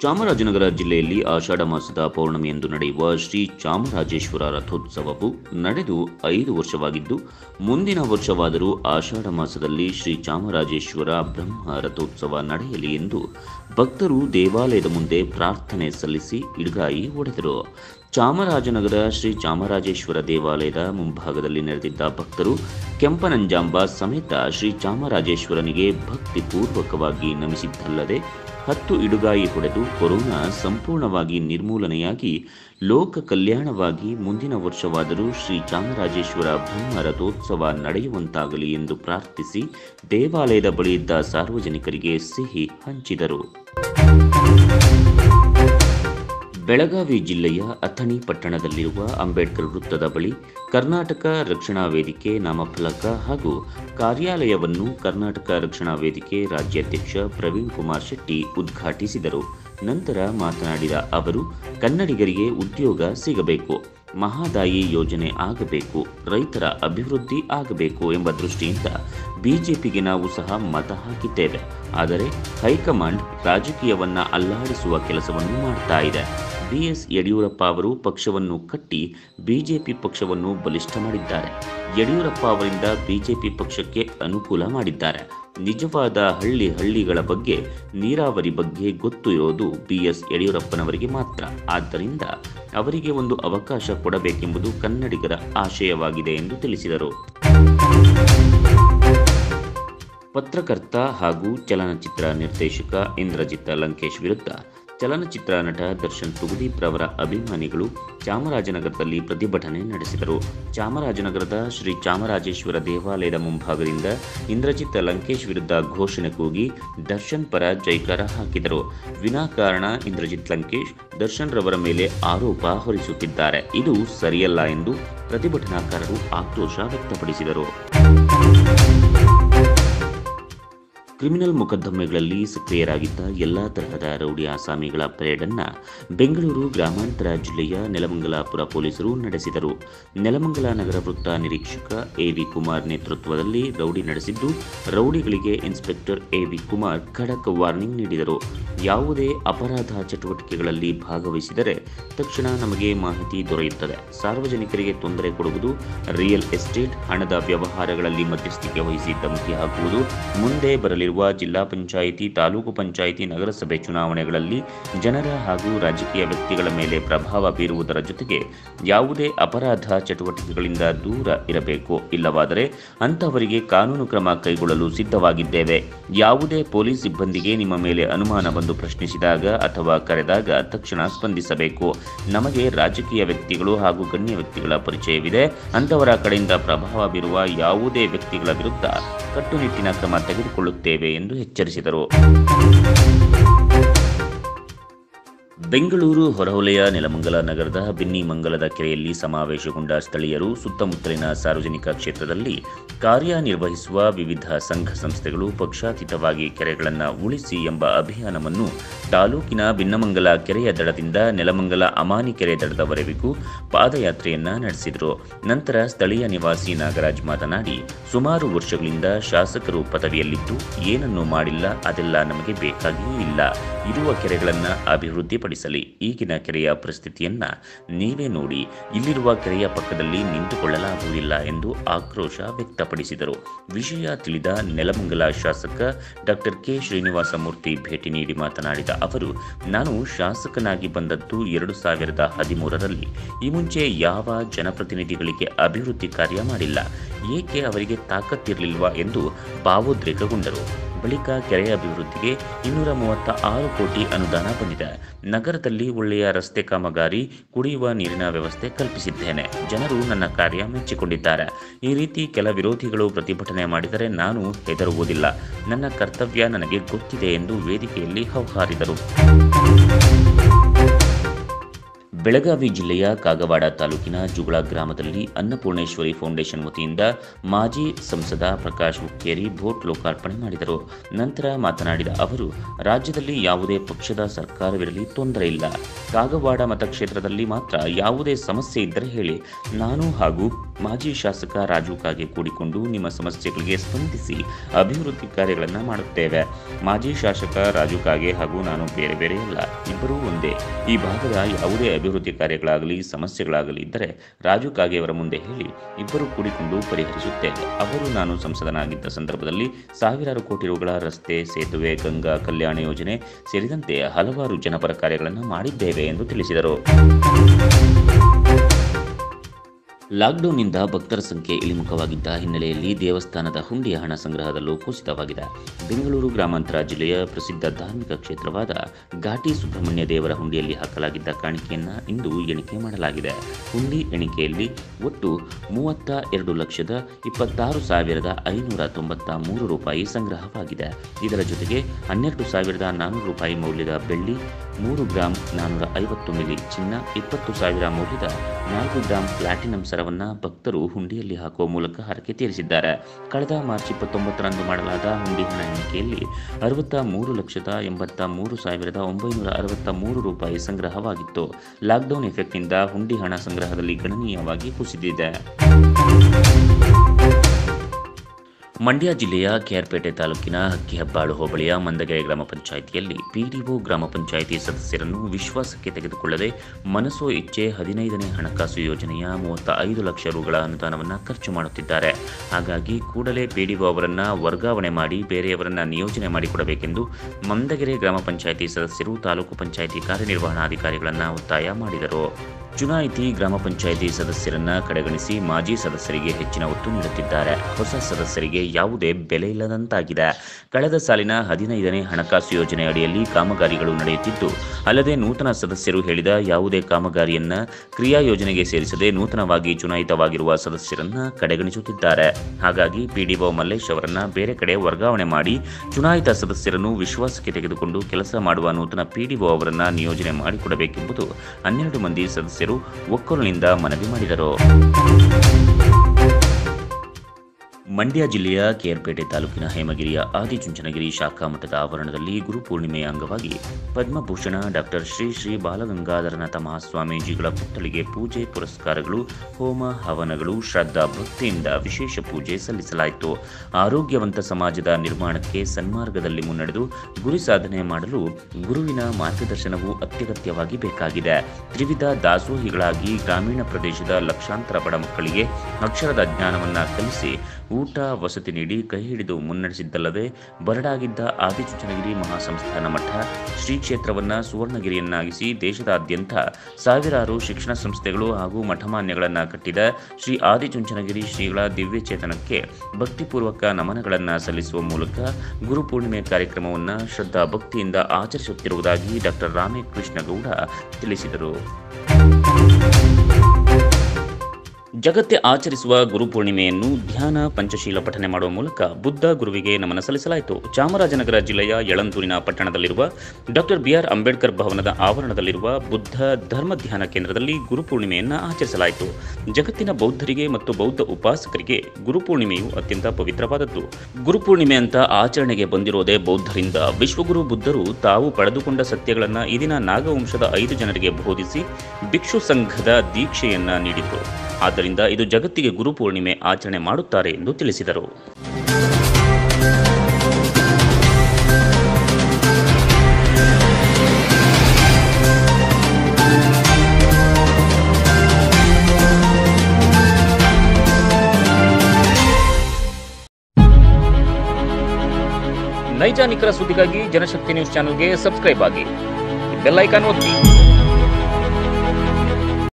ಚಾಮರಾಜನಗರ ಜಿಲ್ಲೆಯಲ್ಲಿ ಆಷಾಢ ಮಾಸದ ಪೌರ್ಣಮಿಯಂದು ನಡೆಯುವ ಶ್ರೀ ಚಾಮರಾಜೇಶ್ವರ ರಥೋತ್ಸವವು ನಡೆದು ಐದು ವರ್ಷವಾಗಿದ್ದು ಮುಂದಿನ ವರ್ಷವಾದರೂ ಆಷಾಢ ಮಾಸದಲ್ಲಿ ಶ್ರೀ ಚಾಮರಾಜೇಶ್ವರ ಬ್ರಹ್ಮ ರಥೋತ್ಸವ ನಡೆಯಲಿ ಎಂದು ಭಕ್ತರು ದೇವಾಲಯದ ಮುಂದೆ ಪ್ರಾರ್ಥನೆ ಸಲ್ಲಿಸಿ ಇಡಗಾಯಿ ಹೊಡೆದರು ಚಾಮರಾಜನಗರ ಶ್ರೀ ಚಾಮರಾಜೇಶ್ವರ ದೇವಾಲಯದ ಮುಂಭಾಗದಲ್ಲಿ ನೆರೆದಿದ್ದ ಭಕ್ತರು ಕೆಂಪನಂಜಾಂಬ ಸಮೇತ ಶ್ರೀ ಚಾಮರಾಜೇಶ್ವರನಿಗೆ ಭಕ್ತಿಪೂರ್ವಕವಾಗಿ ನಮಿಸಿದ್ದಲ್ಲದೆ ಹತ್ತು ಇಡುಗಾಯಿ ಹೊಡೆದು ಕೊರೋನಾ ಸಂಪೂರ್ಣವಾಗಿ ನಿರ್ಮೂಲನೆಯಾಗಿ ಲೋಕ ಕಲ್ಯಾಣವಾಗಿ ಮುಂದಿನ ವರ್ಷವಾದರೂ ಶ್ರೀ ಚಾಮರಾಜೇಶ್ವರ ಬ್ರಹ್ಮ ರಥೋತ್ಸವ ನಡೆಯುವಂತಾಗಲಿ ಎಂದು ಪ್ರಾರ್ಥಿಸಿ ದೇವಾಲಯದ ಬಳಿ ಇದ್ದ ಸಾರ್ವಜನಿಕರಿಗೆ ಸಿಹಿ ಹಂಚಿದರು ಬೆಳಗಾವಿ ಜಿಲ್ಲೆಯ ಅಥಣಿ ಪಟ್ಟಣದಲ್ಲಿರುವ ಅಂಬೇಡ್ಕರ್ ವೃತ್ತದ ಬಳಿ ಕರ್ನಾಟಕ ರಕ್ಷಣಾ ವೇದಿಕೆ ನಾಮಫಲಕ ಹಾಗೂ ಕಾರ್ಯಾಲಯವನ್ನು ಕರ್ನಾಟಕ ರಕ್ಷಣಾ ವೇದಿಕೆ ರಾಜ್ಯಾಧ್ಯಕ್ಷ ಪ್ರವೀಣ್ ಕುಮಾರ್ ಶೆಟ್ಟಿ ಉದ್ಘಾಟಿಸಿದರು ನಂತರ ಮಾತನಾಡಿದ ಅವರು ಕನ್ನಡಿಗರಿಗೆ ಉದ್ಯೋಗ ಸಿಗಬೇಕು ಮಹಾದಾಯಿ ಯೋಜನೆ ಆಗಬೇಕು ರೈತರ ಅಭಿವೃದ್ಧಿ ಆಗಬೇಕು ಎಂಬ ದೃಷ್ಟಿಯಿಂದ ಬಿಜೆಪಿಗೆ ನಾವು ಸಹ ಮತ ಹಾಕಿದ್ದೇವೆ ಆದರೆ ಹೈಕಮಾಂಡ್ ರಾಜಕೀಯವನ್ನ ಅಲ್ಲಾಡಿಸುವ ಕೆಲಸವನ್ನು ಮಾಡ್ತಾ ಇದೆ ಬಿಎಸ್ ಯಡಿಯೂರಪ್ಪ ಅವರು ಪಕ್ಷವನ್ನು ಕಟ್ಟಿ ಬಿಜೆಪಿ ಪಕ್ಷವನ್ನು ಬಲಿಷ್ಠ ಮಾಡಿದ್ದಾರೆ ಯಡಿಯೂರಪ್ಪ ಅವರಿಂದ ಬಿಜೆಪಿ ಪಕ್ಷಕ್ಕೆ ಅನುಕೂಲ ಮಾಡಿದ್ದಾರೆ ನಿಜವಾದ ಹಳ್ಳಿ ಹಳ್ಳಿಗಳ ಬಗ್ಗೆ ನೀರಾವರಿ ಬಗ್ಗೆ ಗೊತ್ತು ಇರೋದು ಬಿಎಸ್ ಯಡಿಯೂರಪ್ಪನವರಿಗೆ ಮಾತ್ರ ಆದ್ದರಿಂದ ಅವರಿಗೆ ಒಂದು ಅವಕಾಶ ಕೊಡಬೇಕೆಂಬುದು ಕನ್ನಡಿಗರ ಆಶಯವಾಗಿದೆ ಎಂದು ತಿಳಿಸಿದರು ಪತ್ರಕರ್ತ ಹಾಗೂ ಚಲನಚಿತ್ರ ನಿರ್ದೇಶಕ ಇಂದ್ರಜಿತ್ ಲಂಕೇಶ್ ವಿರುದ್ಧ ಚಲನಚಿತ್ರ ನಟ ದರ್ಶನ್ ತುಗುದೀಪ್ ರವರ ಅಭಿಮಾನಿಗಳು ಚಾಮರಾಜನಗರದಲ್ಲಿ ಪ್ರತಿಭಟನೆ ನಡೆಸಿದರು ಚಾಮರಾಜನಗರದ ಶ್ರೀ ಚಾಮರಾಜೇಶ್ವರ ದೇವಾಲಯದ ಮುಂಭಾಗದಿಂದ ಇಂದ್ರಜಿತ್ ಲಂಕೇಶ್ ವಿರುದ್ಧ ಘೋಷಣೆ ಕೂಗಿ ದರ್ಶನ್ ಪರ ಜೈಕಾರ ಹಾಕಿದರು ವಿನಾಕಾರಣ ಇಂದ್ರಜಿತ್ ಲಂಕೇಶ್ ದರ್ಶನ್ ರವರ ಮೇಲೆ ಆರೋಪ ಹೊರಿಸುತ್ತಿದ್ದಾರೆ ಇದು ಸರಿಯಲ್ಲ ಎಂದು ಪ್ರತಿಭಟನಾಕಾರರು ಆಕ್ರೋಶ ವ್ಯಕ್ತಪಡಿಸಿದರು ಕ್ರಿಮಿನಲ್ ಮೊಕದ್ದಮೆಗಳಲ್ಲಿ ಸಕ್ರಿಯರಾಗಿದ್ದ ಎಲ್ಲಾ ತರಹದ ರೌಡಿ ಆಸಾಮಿಗಳ ಪರೇಡನ್ನ ಬೆಂಗಳೂರು ಗ್ರಾಮಾಂತರ ಜಿಲ್ಲೆಯ ನೆಲಮಂಗಲಾಪುರ ಪೊಲೀಸರು ನಡೆಸಿದರು ನೆಲಮಂಗಲ ನಗರ ವೃತ್ತ ನಿರೀಕ್ಷಕ ಎವಿ ಕುಮಾರ್ ನೇತೃತ್ವದಲ್ಲಿ ರೌಡಿ ನಡೆಸಿದ್ದು ರೌಡಿಗಳಿಗೆ ಇನ್ಸ್ಪೆಕ್ಟರ್ ಎವಿ ಕುಮಾರ್ ಖಡಕ್ ವಾರ್ನಿಂಗ್ ನೀಡಿದರು ಯಾವುದೇ ಅಪರಾಧ ಚಟುವಟಿಕೆಗಳಲ್ಲಿ ಭಾಗವಹಿಸಿದರೆ ತಕ್ಷಣ ನಮಗೆ ಮಾಹಿತಿ ದೊರೆಯುತ್ತದೆ ಸಾರ್ವಜನಿಕರಿಗೆ ತೊಂದರೆ ಕೊಡುವುದು ರಿಯಲ್ ಎಸ್ಟೇಟ್ ಹಣದ ವ್ಯವಹಾರಗಳಲ್ಲಿ ಮಧ್ಯಸ್ಥಿಕೆ ವಹಿಸಿ ಧಮಕಿ ಹಾಕುವುದು ಮುಂದೆ ಬರಲಿರುವ ಜಿಲ್ಲಾ ಪಂಚಾಯಿತಿ ತಾಲೂಕು ಪಂಚಾಯಿತಿ ನಗರಸಭೆ ಚುನಾವಣೆಗಳಲ್ಲಿ ಜನರ ಹಾಗೂ ರಾಜಕೀಯ ವ್ಯಕ್ತಿಗಳ ಮೇಲೆ ಪ್ರಭಾವ ಬೀರುವುದರ ಜೊತೆಗೆ ಯಾವುದೇ ಅಪರಾಧ ಚಟುವಟಿಕೆಗಳಿಂದ ದೂರ ಇರಬೇಕು ಇಲ್ಲವಾದರೆ ಅಂತಹವರಿಗೆ ಕಾನೂನು ಕ್ರಮ ಕೈಗೊಳ್ಳಲು ಸಿದ್ಧವಾಗಿದ್ದೇವೆ ಯಾವುದೇ ಪೊಲೀಸ್ ಸಿಬ್ಬಂದಿಗೆ ನಿಮ್ಮ ಮೇಲೆ ಅನುಮಾನ ಬಂದು ಪ್ರಶ್ನಿಸಿದಾಗ ಅಥವಾ ಕರೆದಾಗ ತಕ್ಷಣ ಸ್ಪಂದಿಸಬೇಕು ನಮಗೆ ರಾಜಕೀಯ ವ್ಯಕ್ತಿಗಳು ಹಾಗೂ ಗಣ್ಯ ವ್ಯಕ್ತಿಗಳ ಪರಿಚಯವಿದೆ ಅಂತವರ ಕಡೆಯಿಂದ ಪ್ರಭಾವ ಬೀರುವ ಯಾವುದೇ ವ್ಯಕ್ತಿಗಳ ವಿರುದ್ಧ ಕಟ್ಟುನಿಟ್ಟಿನ ಕ್ರಮ ತೆಗೆದುಕೊಳ್ಳುತ್ತೇವೆ ಎಂದು ಎಚ್ಚರಿಸಿದರು ಬೆಂಗಳೂರು ಹೊರವಲಯ ನೆಲಮಂಗಲ ನಗರದ ಬಿನ್ನಿಮಂಗಲದ ಕೆರೆಯಲ್ಲಿ ಸಮಾವೇಶಗೊಂಡ ಸ್ಥಳೀಯರು ಸುತ್ತಮುತ್ತಲಿನ ಸಾರ್ವಜನಿಕ ಕ್ಷೇತ್ರದಲ್ಲಿ ಕಾರ್ಯನಿರ್ವಹಿಸುವ ವಿವಿಧ ಸಂಘ ಸಂಸ್ಥೆಗಳು ಪಕ್ಷಾತೀತವಾಗಿ ಕೆರೆಗಳನ್ನು ಉಳಿಸಿ ಎಂಬ ಅಭಿಯಾನವನ್ನು ತಾಲೂಕಿನ ಬಿನ್ನಮಂಗಲ ಕೆರೆಯ ದಡದಿಂದ ನೆಲಮಂಗಲ ಅಮಾನಿ ಕೆರೆ ದಡದವರೆವಿಗೂ ಪಾದಯಾತ್ರೆಯನ್ನ ನಡೆಸಿದರು ನಂತರ ಸ್ಥಳೀಯ ನಿವಾಸಿ ನಾಗರಾಜ್ ಮಾತನಾಡಿ ಸುಮಾರು ವರ್ಷಗಳಿಂದ ಶಾಸಕರು ಪದವಿಯಲ್ಲಿದ್ದು ಏನನ್ನೂ ಮಾಡಿಲ್ಲ ಅದೆಲ್ಲ ನಮಗೆ ಬೇಕಾಗಿಯೂ ಇಲ್ಲ ಇರುವ ಕೆರೆಗಳನ್ನ ಅಭಿವೃದ್ಧಿಪಡಿಸಲಿ ಈಗಿನ ಕೆರೆಯ ಪರಿಸ್ಥಿತಿಯನ್ನ ನೀವೇ ನೋಡಿ ಇಲ್ಲಿರುವ ಕೆರೆಯ ಪಕ್ಕದಲ್ಲಿ ನಿಂತುಕೊಳ್ಳಲಾಗುವುದಿಲ್ಲ ಎಂದು ಆಕ್ರೋಶ ವ್ಯಕ್ತಪಡಿಸಿದರು ವಿಷಯ ತಿಳಿದ ನೆಲಮಂಗಲ ಶಾಸಕ ಡಾಕ್ಟರ್ ಕೆ ಶ್ರೀನಿವಾಸ ಮೂರ್ತಿ ಭೇಟಿ ನೀಡಿ ಮಾತನಾಡಿದ ಅವರು ನಾನು ಶಾಸಕನಾಗಿ ಬಂದದ್ದು ಎರಡು ಸಾವಿರದ ಹದಿಮೂರರಲ್ಲಿ ಈ ಮುಂಚೆ ಯಾವ ಜನಪ್ರತಿನಿಧಿಗಳಿಗೆ ಅಭಿವೃದ್ಧಿ ಕಾರ್ಯ ಮಾಡಿಲ್ಲ ಏಕೆ ಅವರಿಗೆ ತಾಕತ್ತಿರಲಿಲ್ವಾ ಎಂದು ಭಾವೋದ್ರೇಕಗೊಂಡರು ಬಳಿಕ ಕೆರೆ ಅಭಿವೃದ್ಧಿಗೆ ಇನ್ನೂರ ಮೂವತ್ತ ಆರು ಕೋಟಿ ಅನುದಾನ ಬಂದಿದೆ ನಗರದಲ್ಲಿ ಒಳ್ಳೆಯ ರಸ್ತೆ ಕಾಮಗಾರಿ ಕುಡಿಯುವ ನೀರಿನ ವ್ಯವಸ್ಥೆ ಕಲ್ಪಿಸಿದ್ದೇನೆ ಜನರು ನನ್ನ ಕಾರ್ಯ ಮೆಚ್ಚಿಕೊಂಡಿದ್ದಾರೆ ಈ ರೀತಿ ಕೆಲ ವಿರೋಧಿಗಳು ಪ್ರತಿಭಟನೆ ಮಾಡಿದರೆ ನಾನು ಹೆದರುವುದಿಲ್ಲ ನನ್ನ ಕರ್ತವ್ಯ ನನಗೆ ಗೊತ್ತಿದೆ ಎಂದು ವೇದಿಕೆಯಲ್ಲಿ ಹೌಹಾರಿದರು ಬೆಳಗಾವಿ ಜಿಲ್ಲೆಯ ಕಾಗವಾಡ ತಾಲೂಕಿನ ಜುಗಳ ಗ್ರಾಮದಲ್ಲಿ ಅನ್ನಪೂರ್ಣೇಶ್ವರಿ ಫೌಂಡೇಶನ್ ವತಿಯಿಂದ ಮಾಜಿ ಸಂಸದ ಪ್ರಕಾಶ್ ಹುಕ್ಕೇರಿ ಬೋಟ್ ಲೋಕಾರ್ಪಣೆ ಮಾಡಿದರು ನಂತರ ಮಾತನಾಡಿದ ಅವರು ರಾಜ್ಯದಲ್ಲಿ ಯಾವುದೇ ಪಕ್ಷದ ಸರ್ಕಾರವಿರಲಿ ತೊಂದರೆ ಇಲ್ಲ ಕಾಗವಾಡ ಮತಕ್ಷೇತ್ರದಲ್ಲಿ ಮಾತ್ರ ಯಾವುದೇ ಸಮಸ್ಯೆ ಇದ್ದರೆ ಹೇಳಿ ನಾನು ಹಾಗೂ ಮಾಜಿ ಶಾಸಕ ರಾಜು ಕಾಗೆ ಕೂಡಿಕೊಂಡು ನಿಮ್ಮ ಸಮಸ್ಯೆಗಳಿಗೆ ಸ್ಪಂದಿಸಿ ಅಭಿವೃದ್ಧಿ ಕಾರ್ಯಗಳನ್ನು ಮಾಡುತ್ತೇವೆ ಮಾಜಿ ಶಾಸಕ ರಾಜು ಕಾಗೆ ಹಾಗೂ ನಾನು ಬೇರೆ ಬೇರೆ ಅಲ್ಲ ಇಬ್ಬರೂ ಒಂದೇ ಈ ಭಾಗದ ಯಾವುದೇ ಅಭಿವೃದ್ಧಿ ಕಾರ್ಯಗಳಾಗಲಿ ಸಮಸ್ಯೆಗಳಾಗಲಿ ಇದ್ದರೆ ರಾಜು ಕಾಗೆಯವರ ಮುಂದೆ ಹೇಳಿ ಇಬ್ಬರು ಕೂಡಿಕೊಂಡು ಪರಿಹರಿಸುತ್ತೇವೆ ಅವರು ನಾನು ಸಂಸದನಾಗಿದ್ದ ಸಂದರ್ಭದಲ್ಲಿ ಸಾವಿರಾರು ಕೋಟಿ ರುಗಳ ರಸ್ತೆ ಸೇತುವೆ ಗಂಗಾ ಕಲ್ಯಾಣ ಯೋಜನೆ ಸೇರಿದಂತೆ ಹಲವಾರು ಜನಪರ ಕಾರ್ಯಗಳನ್ನು ಮಾಡಿದ್ದೇವೆ ಎಂದು ತಿಳಿಸಿದರು ಲಾಕ್ಡೌನ್ನಿಂದ ಭಕ್ತರ ಸಂಖ್ಯೆ ಇಳಿಮುಖವಾಗಿದ್ದ ಹಿನ್ನೆಲೆಯಲ್ಲಿ ದೇವಸ್ಥಾನದ ಹುಂಡಿಯ ಹಣ ಸಂಗ್ರಹದಲ್ಲೂ ಕುಸಿತವಾಗಿದೆ ಬೆಂಗಳೂರು ಗ್ರಾಮಾಂತರ ಜಿಲ್ಲೆಯ ಪ್ರಸಿದ್ಧ ಧಾರ್ಮಿಕ ಕ್ಷೇತ್ರವಾದ ಘಾಟಿ ಸುಬ್ರಹ್ಮಣ್ಯ ದೇವರ ಹುಂಡಿಯಲ್ಲಿ ಹಾಕಲಾಗಿದ್ದ ಕಾಣಿಕೆಯನ್ನು ಇಂದು ಎಣಿಕೆ ಮಾಡಲಾಗಿದೆ ಹುಂಡಿ ಎಣಿಕೆಯಲ್ಲಿ ಒಟ್ಟು ಮೂವತ್ತ ಎರಡು ಲಕ್ಷದ ಇಪ್ಪತ್ತಾರು ಸಾವಿರದ ಐನೂರ ತೊಂಬತ್ತ ಮೂರು ರೂಪಾಯಿ ಸಂಗ್ರಹವಾಗಿದೆ ಇದರ ಜೊತೆಗೆ ಹನ್ನೆರಡು ಸಾವಿರದ ನಾನ್ನೂರು ರೂಪಾಯಿ ಮೌಲ್ಯದ ಬೆಳ್ಳಿ ಮೂರು ಗ್ರಾಂ ನಾನ್ನೂರ ಐವತ್ತು ಮಿಲಿ ಚಿನ್ನ ಇಪ್ಪತ್ತು ಸಾವಿರ ಮೌಲ್ಯದ ನಾಲ್ಕು ಗ್ರಾಂ ಪ್ಲಾಟಿನಂ ಸರವನ್ನ ಭಕ್ತರು ಹುಂಡಿಯಲ್ಲಿ ಹಾಕುವ ಮೂಲಕ ಹರಕೆ ತೀರಿಸಿದ್ದಾರೆ ಕಳೆದ ಮಾರ್ಚ್ ಇಪ್ಪತ್ತೊಂಬತ್ತರಂದು ಮಾಡಲಾದ ಹುಂಡಿ ಹಣ ಎಣಿಕೆಯಲ್ಲಿ ಅರವತ್ತ ಮೂರು ಲಕ್ಷದ ಎಂಬತ್ತ ಮೂರು ಸಾವಿರದ ಒಂಬೈನೂರ ಅರವತ್ತ ಮೂರು ರೂಪಾಯಿ ಸಂಗ್ರಹವಾಗಿತ್ತು ಲಾಕ್ಡೌನ್ ಎಫೆಕ್ಟ್ನಿಂದ ಹುಂಡಿ ಹಣ ಸಂಗ್ರಹದಲ್ಲಿ ಗಣನೀಯವಾಗಿ ಕುಸಿದಿದೆ ಮಂಡ್ಯ ಜಿಲ್ಲೆಯ ಕೆಆರ್ಪೇಟೆ ತಾಲೂಕಿನ ಹಕ್ಕಿಹಬ್ಬಾಳು ಹೋಬಳಿಯ ಮಂದಗೆರೆ ಗ್ರಾಮ ಪಂಚಾಯಿತಿಯಲ್ಲಿ ಪಿಡಿಒ ಗ್ರಾಮ ಪಂಚಾಯಿತಿ ಸದಸ್ಯರನ್ನು ವಿಶ್ವಾಸಕ್ಕೆ ತೆಗೆದುಕೊಳ್ಳದೆ ಮನಸೋ ಇಚ್ಛೆ ಹದಿನೈದನೇ ಹಣಕಾಸು ಯೋಜನೆಯ ಮೂವತ್ತ ಐದು ಲಕ್ಷ ರುಗಳ ಅನುದಾನವನ್ನು ಖರ್ಚು ಮಾಡುತ್ತಿದ್ದಾರೆ ಹಾಗಾಗಿ ಕೂಡಲೇ ಪಿಡಿಒ ಅವರನ್ನ ವರ್ಗಾವಣೆ ಮಾಡಿ ಬೇರೆಯವರನ್ನ ನಿಯೋಜನೆ ಮಾಡಿಕೊಡಬೇಕೆಂದು ಮಂದಗೆರೆ ಗ್ರಾಮ ಪಂಚಾಯಿತಿ ಸದಸ್ಯರು ತಾಲೂಕು ಪಂಚಾಯಿತಿ ಕಾರ್ಯನಿರ್ವಹಣಾಧಿಕಾರಿಗಳನ್ನು ಒತ್ತಾಯ ಮಾಡಿದರು ಚುನಾಯಿತಿ ಗ್ರಾಮ ಪಂಚಾಯಿತಿ ಸದಸ್ಯರನ್ನ ಕಡೆಗಣಿಸಿ ಮಾಜಿ ಸದಸ್ಯರಿಗೆ ಹೆಚ್ಚಿನ ಒತ್ತು ನೀಡುತ್ತಿದ್ದಾರೆ ಹೊಸ ಸದಸ್ಯರಿಗೆ ಯಾವುದೇ ಬೆಲೆ ಇಲ್ಲದಂತಾಗಿದೆ ಕಳೆದ ಸಾಲಿನ ಹದಿನೈದನೇ ಹಣಕಾಸು ಯೋಜನೆ ಅಡಿಯಲ್ಲಿ ಕಾಮಗಾರಿಗಳು ನಡೆಯುತ್ತಿದ್ದು ಅಲ್ಲದೆ ನೂತನ ಸದಸ್ಯರು ಹೇಳಿದ ಯಾವುದೇ ಕಾಮಗಾರಿಯನ್ನ ಕ್ರಿಯಾ ಯೋಜನೆಗೆ ಸೇರಿಸದೆ ನೂತನವಾಗಿ ಚುನಾಯಿತವಾಗಿರುವ ಸದಸ್ಯರನ್ನ ಕಡೆಗಣಿಸುತ್ತಿದ್ದಾರೆ ಹಾಗಾಗಿ ಪಿಡಿಒ ಮಲ್ಲೇಶ್ ಅವರನ್ನ ಬೇರೆ ಕಡೆ ವರ್ಗಾವಣೆ ಮಾಡಿ ಚುನಾಯಿತ ಸದಸ್ಯರನ್ನು ವಿಶ್ವಾಸಕ್ಕೆ ತೆಗೆದುಕೊಂಡು ಕೆಲಸ ಮಾಡುವ ನೂತನ ಪಿಡಿಒ ಅವರನ್ನ ನಿಯೋಜನೆ ಮಾಡಿಕೊಡಬೇಕೆಂಬುದು ಹನ್ನೆರಡು ಮಂದಿ ಸದಸ್ಯರು ಒಕ್ಕೊರಲಿನಿಂದ ಮನವಿ ಮಾಡಿದರು ಮಂಡ್ಯ ಜಿಲ್ಲೆಯ ಕೇರ್ಪೇಟೆ ತಾಲೂಕಿನ ಹೇಮಗಿರಿಯ ಆದಿಚುಂಚನಗಿರಿ ಶಾಖಾ ಮಠದ ಆವರಣದಲ್ಲಿ ಗುರುಪೂರ್ಣಿಮೆಯ ಅಂಗವಾಗಿ ಪದ್ಮಭೂಷಣ ಡಾಕ್ಟರ್ ಶ್ರೀ ಶ್ರೀ ಬಾಲಗಂಗಾಧರನಾಥ ಮಹಾಸ್ವಾಮೀಜಿಗಳ ಪುತ್ಥಳಿಗೆ ಪೂಜೆ ಪುರಸ್ಕಾರಗಳು ಹೋಮ ಹವನಗಳು ಶ್ರದ್ಧಾ ಭಕ್ತಿಯಿಂದ ವಿಶೇಷ ಪೂಜೆ ಸಲ್ಲಿಸಲಾಯಿತು ಆರೋಗ್ಯವಂತ ಸಮಾಜದ ನಿರ್ಮಾಣಕ್ಕೆ ಸನ್ಮಾರ್ಗದಲ್ಲಿ ಮುನ್ನಡೆದು ಗುರಿ ಸಾಧನೆ ಮಾಡಲು ಗುರುವಿನ ಮಾರ್ಗದರ್ಶನವು ಅತ್ಯಗತ್ಯವಾಗಿ ಬೇಕಾಗಿದೆ ತ್ರಿವಿಧ ದಾಸೋಹಿಗಳಾಗಿ ಗ್ರಾಮೀಣ ಪ್ರದೇಶದ ಲಕ್ಷಾಂತರ ಬಡ ಮಕ್ಕಳಿಗೆ ಅಕ್ಷರದ ಜ್ಞಾನವನ್ನ ಕಲಿಸಿ ಊಟ ವಸತಿ ನೀಡಿ ಕೈ ಹಿಡಿದು ಮುನ್ನಡೆಸಿದ್ದಲ್ಲದೆ ಬರಡಾಗಿದ್ದ ಆದಿಚುಂಚನಗಿರಿ ಮಹಾಸಂಸ್ಥಾನ ಮಠ ಶ್ರೀ ಕ್ಷೇತ್ರವನ್ನ ಸುವರ್ಣಗಿರಿಯನ್ನಾಗಿಸಿ ದೇಶದಾದ್ಯಂತ ಸಾವಿರಾರು ಶಿಕ್ಷಣ ಸಂಸ್ಥೆಗಳು ಹಾಗೂ ಮಠಮಾನ್ಯಗಳನ್ನು ಕಟ್ಟಿದ ಶ್ರೀ ಆದಿಚುಂಚನಗಿರಿ ಶ್ರೀಗಳ ದಿವ್ಯ ಚೇತನಕ್ಕೆ ಭಕ್ತಿಪೂರ್ವಕ ನಮನಗಳನ್ನು ಸಲ್ಲಿಸುವ ಮೂಲಕ ಗುರುಪೂರ್ಣಿಮೆ ಕಾರ್ಯಕ್ರಮವನ್ನು ಶ್ರದ್ಧಾ ಭಕ್ತಿಯಿಂದ ಆಚರಿಸುತ್ತಿರುವುದಾಗಿ ಡಾಕ್ಟರ್ ರಾಮಕೃಷ್ಣ ಗೌಡ ತಿಳಿಸಿದರು ಜಗತ್ತೇ ಆಚರಿಸುವ ಗುರುಪೂರ್ಣಿಮೆಯನ್ನು ಧ್ಯಾನ ಪಂಚಶೀಲ ಪಠನೆ ಮಾಡುವ ಮೂಲಕ ಬುದ್ಧ ಗುರುವಿಗೆ ನಮನ ಸಲ್ಲಿಸಲಾಯಿತು ಚಾಮರಾಜನಗರ ಜಿಲ್ಲೆಯ ಯಳಂದೂರಿನ ಪಟ್ಟಣದಲ್ಲಿರುವ ಡಾಕ್ಟರ್ ಬಿಆರ್ ಅಂಬೇಡ್ಕರ್ ಭವನದ ಆವರಣದಲ್ಲಿರುವ ಬುದ್ಧ ಧರ್ಮ ಧ್ಯಾನ ಕೇಂದ್ರದಲ್ಲಿ ಗುರುಪೂರ್ಣಿಮೆಯನ್ನು ಆಚರಿಸಲಾಯಿತು ಜಗತ್ತಿನ ಬೌದ್ಧರಿಗೆ ಮತ್ತು ಬೌದ್ಧ ಉಪಾಸಕರಿಗೆ ಗುರುಪೂರ್ಣಿಮೆಯು ಅತ್ಯಂತ ಪವಿತ್ರವಾದದ್ದು ಗುರುಪೂರ್ಣಿಮೆ ಅಂತ ಆಚರಣೆಗೆ ಬಂದಿರೋದೇ ಬೌದ್ಧರಿಂದ ವಿಶ್ವಗುರು ಬುದ್ಧರು ತಾವು ಪಡೆದುಕೊಂಡ ಸತ್ಯಗಳನ್ನು ಈ ದಿನ ನಾಗವಂಶದ ಐದು ಜನರಿಗೆ ಬೋಧಿಸಿ ಭಿಕ್ಷು ಸಂಘದ ದೀಕ್ಷೆಯನ್ನ ನೀಡಿತು ಆದ್ದರಿಂದ ಇದು ಜಗತ್ತಿಗೆ ಗುರುಪೂರ್ಣಿಮೆ ಆಚರಣೆ ಮಾಡುತ್ತಾರೆ ಎಂದು ತಿಳಿಸಿದರು ನೈಜ ನಿಖರ ಸುದ್ದಿಗಾಗಿ ಜನಶಕ್ತಿ ನ್ಯೂಸ್ ಚಾನೆಲ್ಗೆ ಸಬ್ಸ್ಕ್ರೈಬ್ ಆಗಿ ಬೆಲ್ ಐಕಾನ್ ಒತ್ತಿ